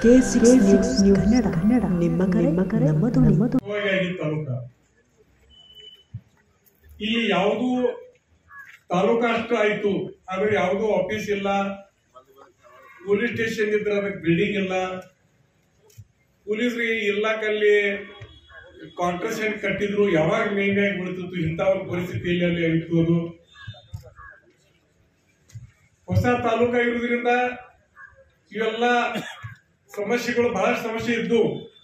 K six news Kannada Kannada ನಿಮ್ಮ ಕರೆ ನಿಮ್ಮ ಕರೆ ನಮ್ಮ ಧ್ವನಿ ನಮ್ಮ ಧ್ವನಿ. ಆಗಿದ್ದ ತಾಲೂಕ ಇಲ್ಲಿ ಯಾವುದು ತಾಲೂಕ ಅಷ್ಟು ಆಯ್ತು ಆದ್ರೆ ಯಾವುದು ಆಫೀಸ್ ಇಲ್ಲ ಪೊಲೀಸ್ ಸ್ಟೇಷನ್ ಇದ್ರೆ ಅದಕ್ಕೆ ಬಿಲ್ಡಿಂಗ್ ಇಲ್ಲ ಪೊಲೀಸ್ರಿಗೆ ಇರ್ಲಾಕಲ್ಲಿ ಕ್ವಾರ್ಟರ್ಸ್ ಏನ್ ಕಟ್ಟಿದ್ರು ಯಾವಾಗ ಮೇಂಗಾಗಿ ಬಿಡ್ತಿತ್ತು ಇಂಥ ಒಂದು ಪರಿಸ್ಥಿತಿಯಲ್ಲಿ ಅಲ್ಲಿ ಆಗಿತ್ತು ಅದು ಹೊಸ ತಾಲೂಕ ಇರೋದ್ರಿಂದ ಇವೆಲ್ಲ ಸಮಸ್ಯೆಗಳು ಬಹಳಷ್ಟು ಸಮಸ್ಯೆ ಇದ್ದು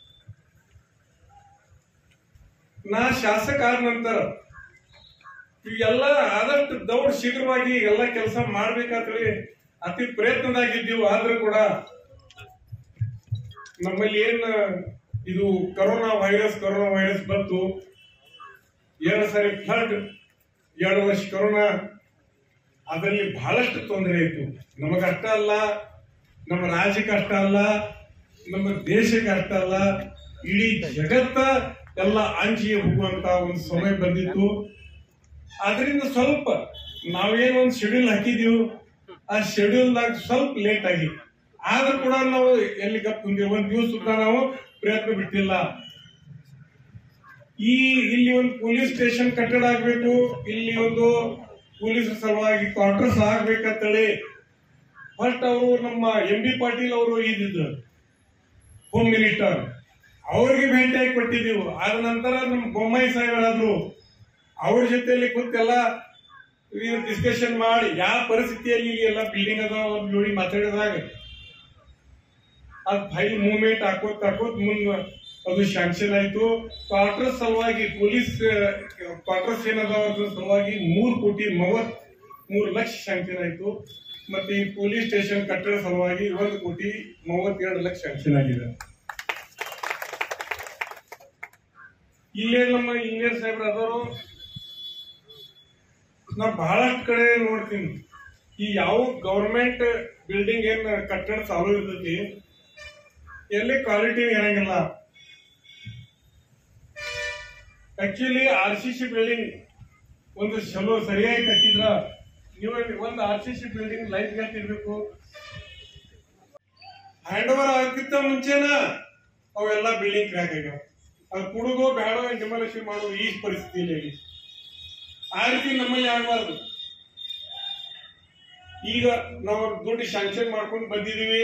ನಾ ಶಾಸಕ ಆದ ನಂತರ ಇವೆಲ್ಲ ಆದಷ್ಟು ದೌಡ್ ಶೀಘ್ರವಾಗಿ ಎಲ್ಲ ಕೆಲಸ ಮಾಡ್ಬೇಕಂತೇಳಿ ಅತಿ ಪ್ರಯತ್ನದಾಗಿದ್ದೀವಿ ಆದ್ರೂ ಕೂಡ ನಮ್ಮಲ್ಲಿ ಏನ್ ಇದು ಕರೋನಾ ವೈರಸ್ ಕರೋನಾ ವೈರಸ್ ಬಂತು ಎರಡು ಸಾರಿ ಫ್ಲಡ್ ಎರಡು ವರ್ಷ ಕರೋನಾ ಅದರಲ್ಲಿ ಬಹಳಷ್ಟು ತೊಂದರೆ ಆಯ್ತು ನಮಗಷ್ಟ ಅಲ್ಲ ನಮ್ಮ ರಾಜ್ಯಕ್ಕೆ ಅಷ್ಟ ಅಲ್ಲ ನಮ್ಮ ದೇಶಕ್ಕೆ ಅಷ್ಟ ಅಲ್ಲ ಇಡೀ ಜಗತ್ತ ಎಲ್ಲ ಅಂಜಿ ಹೋಗುವಂತ ಒಂದು ಸಮಯ ಬಂದಿತ್ತು ಅದರಿಂದ ಸ್ವಲ್ಪ ನಾವೇನ್ ಒಂದು ಶೆಡ್ಯೂಲ್ ಹಾಕಿದೀವಿ ಆ ಶೆಡ್ಯೂಲ್ದಾಗ ಸ್ವಲ್ಪ ಲೇಟ್ ಆಗಿ ಆದ್ರೂ ಕೂಡ ನಾವು ಎಲ್ಲಿ ಗಪ್ ಕುಂತೀವಿ ಒಂದ್ ದಿವಸ ಸುತ್ತ ನಾವು ಪ್ರಯತ್ನ ಬಿಟ್ಟಿಲ್ಲ ಈ ಇಲ್ಲಿ ಒಂದು ಪೊಲೀಸ್ ಸ್ಟೇಷನ್ ಕಟ್ಟಡ ಆಗ್ಬೇಕು ಇಲ್ಲಿ ಒಂದು ಪೊಲೀಸ್ ಸಲುವಾಗಿ ಕ್ವಾರ್ಟರ್ಸ್ ಆಗ್ಬೇಕಂತೇಳಿ ಫಸ್ಟ್ ಅವರು ನಮ್ಮ ಎಂ ಬಿ ಪಾಟೀಲ್ ಅವರು ಇದ್ದಿದ್ರು ಹೋಮ್ ಮಿನಿಸ್ಟರ್ ಅವ್ರಿಗೆ ಭೇಟಿಯಾಗಿ ಕೊಟ್ಟಿದ್ದೀವಿ ಆದ ನಂತರ ನಮ್ಮ ಬೊಮ್ಮಾಯಿ ಸಾಹೇಬರಾದ್ರು ಅವ್ರ ಜೊತೆಯಲ್ಲಿ ಕೂತೆಲ್ಲ ಡಿಸ್ಕಷನ್ ಮಾಡಿ ಯಾವ ಪರಿಸ್ಥಿತಿಯಲ್ಲಿ ಇಲ್ಲಿ ಎಲ್ಲ ಬಿಲ್ಡಿಂಗ್ ಅದಾವ ಅವ್ರ್ ನೋಡಿ ಮಾತಾಡಿದಾಗ ಅದ್ ಫೈಲ್ ಮೂವ್ಮೆಂಟ್ ಹಾಕೋತ್ ಹಾಕೋತ್ ಮುಂದ್ ಅದು ಶಾಂಕ್ಷನ್ ಆಯ್ತು ಕ್ವಾರ್ಟರ್ ಸಲುವಾಗಿ ಪೊಲೀಸ್ ಕ್ವಾರ್ಟರ್ಸ್ ಏನದಾವ ಅದ್ರ ಸಲುವಾಗಿ ಮೂರ್ ಕೋಟಿ ಮೂವತ್ ಮೂರು ಲಕ್ಷ ಶಾಂಕ್ಷನ್ ಆಯ್ತು ಮತ್ತೆ ಈ ಪೊಲೀಸ್ ಸ್ಟೇಷನ್ ಕಟ್ಟಡ ಸಲುವಾಗಿ ಒಂದು ಕೋಟಿ ಮೂವತ್ತೆರಡು ಲಕ್ಷ ಶಾಂಕ್ಷನ್ ಆಗಿದೆ ಇಲ್ಲೇ ನಮ್ಮ ಇಂಜಿನಿಯರ್ ಸಾಹೇಬ್ರ ಅದವರು ನಾ ಬಹಳಷ್ಟು ಕಡೆ ನೋಡ್ತೀನಿ ಈ ಯಾವ ಗೌರ್ಮೆಂಟ್ ಬಿಲ್ಡಿಂಗ್ ಏನ್ ಕಟ್ಟಡ ಚಾಲು ಇರ್ತೈತಿ ಎಲ್ಲಿ ಕ್ವಾಲಿಟಿ ಇರಂಗಿಲ್ಲ actually R C C building ಒಂದು ಚಲೋ ಸರಿಯಾಗಿ ಕಟ್ಟಿದ್ರ ನೀವು ಒಂದು R C C building life gap ಇರ್ಬೇಕು ಹ್ಯಾಂಡ್ ಓವರ್ ಆಗಕ್ಕಿಂತ ಮುಂಚೆನ ಅವೆಲ್ಲ ಬಿಲ್ಡಿಂಗ್ ಕ್ರ್ಯಾಕ್ ಆಗ್ಯಾವ ಅದು ಕುಡುಗೋ ಬೇಡೋ ಡಿಮಾಲಿಷನ್ ಮಾಡೋ ಈ ಪರಿಸ್ಥಿತಿಯಲ್ಲಿ ಆಗಿದೆ. ಆ ರೀತಿ ನಮ್ಮಲ್ಲಿ ಆಗಬಾರ್ದು ಈಗ ನಾವು ದುಡ್ಡು ಶಾಂಕ್ಷನ್ ಮಾಡ್ಕೊಂಡು ಬಂದಿದೀವಿ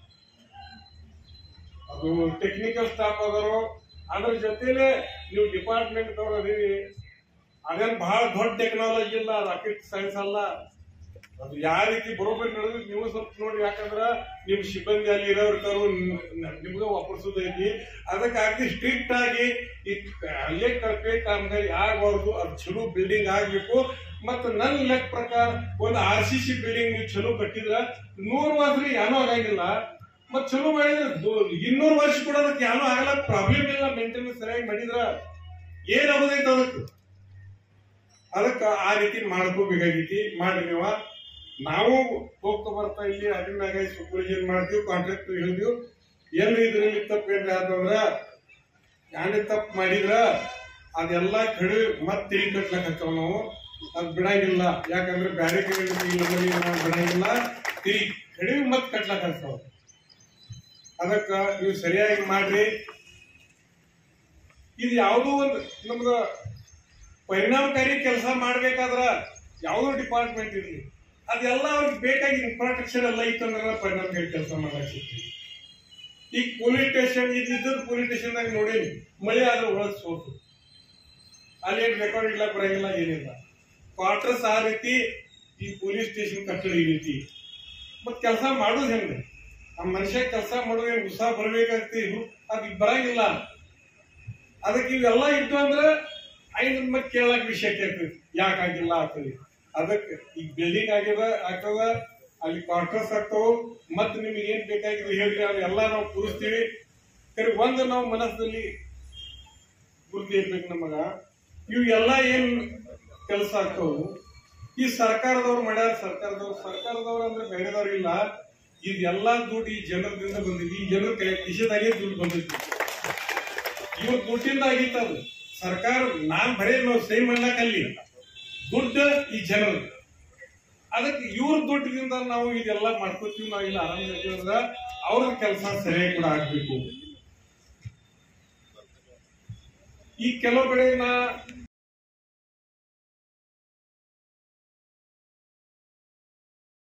ಅದು ಟೆಕ್ನಿಕಲ್ ಸ್ಟಾಫ್ ಅದಾರು ಅದ್ರ ಜೊತೆಲೆ ನೀವು ಡಿಪಾರ್ಟ್ಮೆಂಟ್ ದವ್ರು ಅದೀವಿ ಅದೇನ್ ಬಹಳ ದೊಡ್ಡ ಟೆಕ್ನಾಲಜಿ ಇಲ್ಲ ರಾಕೆಟ್ ಸೈನ್ಸ್ ಅಲ್ಲ ಅದು ಯಾವ ರೀತಿ ಬರೋಬ್ಬರಿ ನಡೆದ್ರೆ ನೀವು ಸ್ವಲ್ಪ ನೋಡಿ ಯಾಕಂದ್ರ ನಿಮ್ ಸಿಬ್ಬಂದಿ ಅಲ್ಲಿ ಇರೋರು ಕರು ನಿಮ್ಗೆ ವಾಪರ್ಸೋದೈತಿ ಅದಕ್ಕಾಗಿ ಸ್ಟ್ರಿಕ್ಟ್ ಆಗಿ ಈ ಅಲ್ಲೇ ಕಲ್ಪೆ ಕಾಮಗಾರಿ ಆಗಬಾರ್ದು ಅದು ಚಲೋ ಬಿಲ್ಡಿಂಗ್ ಆಗ್ಬೇಕು ಮತ್ತ ನನ್ನ ಲೆಕ್ಕ ಪ್ರಕಾರ ಒಂದು ಆರ್ ಸಿ ಸಿ ಬಿಲ್ಡಿಂಗ್ ನೀವು ಚಲೋ ಕಟ್ಟಿದ್ರ ನೂರು ವರ್ಷ ಏನೂ ಆಗಂಗಿಲ್ಲ ಮತ್ ಚಲೋ ಮಾಡಿದ್ರೆ ದೊ- ಇನ್ನೂರು ವರ್ಷ ಕೂಡ ಅದಕ್ಕೆ ಏನೂ ಆಗಲ್ಲ ಪ್ರಾಬ್ಲಮ್ ಇಲ್ಲ ಮೇಂಟೆನೆನ್ಸ್ ಸರಿಯಾಗಿ ಮಾಡಿದ್ರ ಏನ್ ಆಗೋದೈತೆ ಅದಕ್ಕೆ ಅದಕ್ಕ ಆ ರೀತಿ ಮಾಡ್ಕೋಬೇಕಾಗೈತಿ ಮಾಡಿ ನೀವ ನಾವು ಹೋಗ್ತಾ ಬರ್ತಾ ಇಲ್ಲಿ ಅದ್ರ ಮ್ಯಾಗ ಸೂಪರ್ವಿಷನ್ ಮಾಡ್ತೀವಿ ಕಾಂಟ್ರಾಕ್ಟ್ ಹೇಳಿದ್ವಿ ಎಲ್ಲಿ ಇದ್ರಲ್ಲಿ ತಪ್ಪು ಏನ್ರಿ ಆತಂದ್ರ ಯಾನೇ ತಪ್ಪು ಮಾಡಿದ್ರ ಅದೆಲ್ಲ ಕಡೆ ಮತ್ ತಿಳಿ ಕಟ್ಲಕ್ ಹತ್ತವ ನಾವು ಅದ್ ಬಿಡಂಗಿಲ್ಲ ಯಾಕಂದ್ರೆ ಬ್ಯಾರೆ ಕಡೆ ಇಲ್ಲ ಮನೆ ನಾವು ಬಿಡಂಗಿಲ್ಲ ತಿಳಿ ಕಡೆ ಮತ್ ಕಟ್ಲಕ್ ಹತ್ತವ ಅದಕ್ಕ ನೀವು ಸರಿಯಾಗಿ ಮಾಡ್ರಿ ಇದು ಯಾವುದೋ ಒಂದು ನಮ್ದು ಪರಿಣಾಮಕಾರಿ ಕೆಲಸ ಮಾಡ್ಬೇಕಾದ್ರ ಯಾವುದೋ ಡಿಪಾರ್ಟ್ಮೆಂಟ್ ಇರಲಿ ಅದೆಲ್ಲ ಅವ್ರಿಗೆ ಬೇಕಾಗಿ ಇನ್ಫ್ರಾಸ್ಟ್ರಕ್ಚರ್ ಎಲ್ಲ ಇತ್ತು ಅಂದ್ರೆ ಪರಿಣಾಮಕಾರಿ ಕೆಲಸ ಮಾಡಕ್ಕೆ ಈಗ ಪೊಲೀಸ್ ಸ್ಟೇಷನ್ ಇದ್ದಿದ್ದು ಪೊಲೀಸ್ ಸ್ಟೇಷನ್ದಾಗ ನೋಡೀನಿ ಮಳೆ ಆದ್ರೆ ಒಳಗ್ ಸೋತು ಅಲ್ಲಿ ಏನ್ ರೆಕಾರ್ಡ್ ಇಲ್ಲ ಬರಂಗಿಲ್ಲ ಏನಿಲ್ಲ ಕ್ವಾರ್ಟರ್ಸ್ ಆ ರೀತಿ ಈ ಪೊಲೀಸ್ ಸ್ಟೇಷನ್ ಕಟ್ಟಡ ಈ ರೀತಿ ಮತ್ ಕೆಲಸ ಮಾಡೋದು ಹೆಂಗೆ ಆ ಮನುಷ್ಯ ಕೆಲಸ ಮಾಡೋದು ಹೆಂಗ್ ಉತ್ಸಾಹ ಬರ್ಬೇಕಾಗ್ತಿ ಅದು ಬರಂಗಿಲ್ಲ ಅದಕ್ಕೆ ಇವೆಲ್ಲ ಇತ್ತು ಅಂದ್ರೆ ಐದು ಮತ್ತೆ ಕೇಳಕ್ ವಿಷಯ ಕೇಳ್ತೀವಿ ಯಾಕಾಗಿಲ್ಲ ಆಗ್ತದೆ ಅದಕ್ಕೆ ಈಗ ಬಿಲ್ಡಿಂಗ್ ಆಗ್ಯದ ಆಗ್ತದ ಅಲ್ಲಿ ಕ್ವಾರ್ಟರ್ಸ್ ಆಗ್ತಾವ ಮತ್ ನಿಮ್ಗೆ ಏನ್ ಬೇಕಾಗಿರೋ ಹೇಳ್ರಿ ಅವೆಲ್ಲ ನಾವು ಪೂರಿಸ್ತೀವಿ ಕರೆ ಒಂದು ನಾವು ಮನಸ್ಸಲ್ಲಿ ಗುರುತಿ ಇರ್ಬೇಕು ನಮಗ ಇವು ಎಲ್ಲ ಏನ್ ಕೆಲಸ ಆಗ್ತಾವು ಈ ಸರ್ಕಾರದವ್ರು ಮಾಡ್ಯಾರ ಸರ್ಕಾರದವ್ರು ಸರ್ಕಾರದವ್ರು ಅಂದ್ರೆ ಬೇರೆದವ್ರು ಇಲ್ಲ ಇದೆಲ್ಲಾ ದುಡ್ಡು ಈ ಜನರದಿಂದ ಬಂದಿದೆ ಈ ಜನರ ಕೈ ಕಿಶೆದಾಗೆ ದುಡ್ಡು ಬಂದಿತ್ತು ಇವ್ರ ದುಡ್ಡಿಂದ ಆಗಿತ್ತು ಅದು ಸರ್ಕಾರ ನಾನ್ ಬರೇ ನಾವು ಸೈ ಮಾಡ್ಲಾಕ ಅಲ್ಲಿ ದುಡ್ಡು ಈ ಜನರು ಅದಕ್ಕೆ ಇವ್ರ ದುಡ್ಡಿನಿಂದ ನಾವು ಇದೆಲ್ಲ ಮಾಡ್ಕೋತೀವಿ ನಾವು ಇಲ್ಲ ಆರಾಮ ಇರ್ತೀವಿ ಅಂದ್ರೆ ಅವ್ರ ಕೆಲಸ ಸರಿಯಾಗಿ ಕೂಡ ಆಗ್ಬೇಕು ಈ ಕೆಲವು ಕಡೆ ನಾ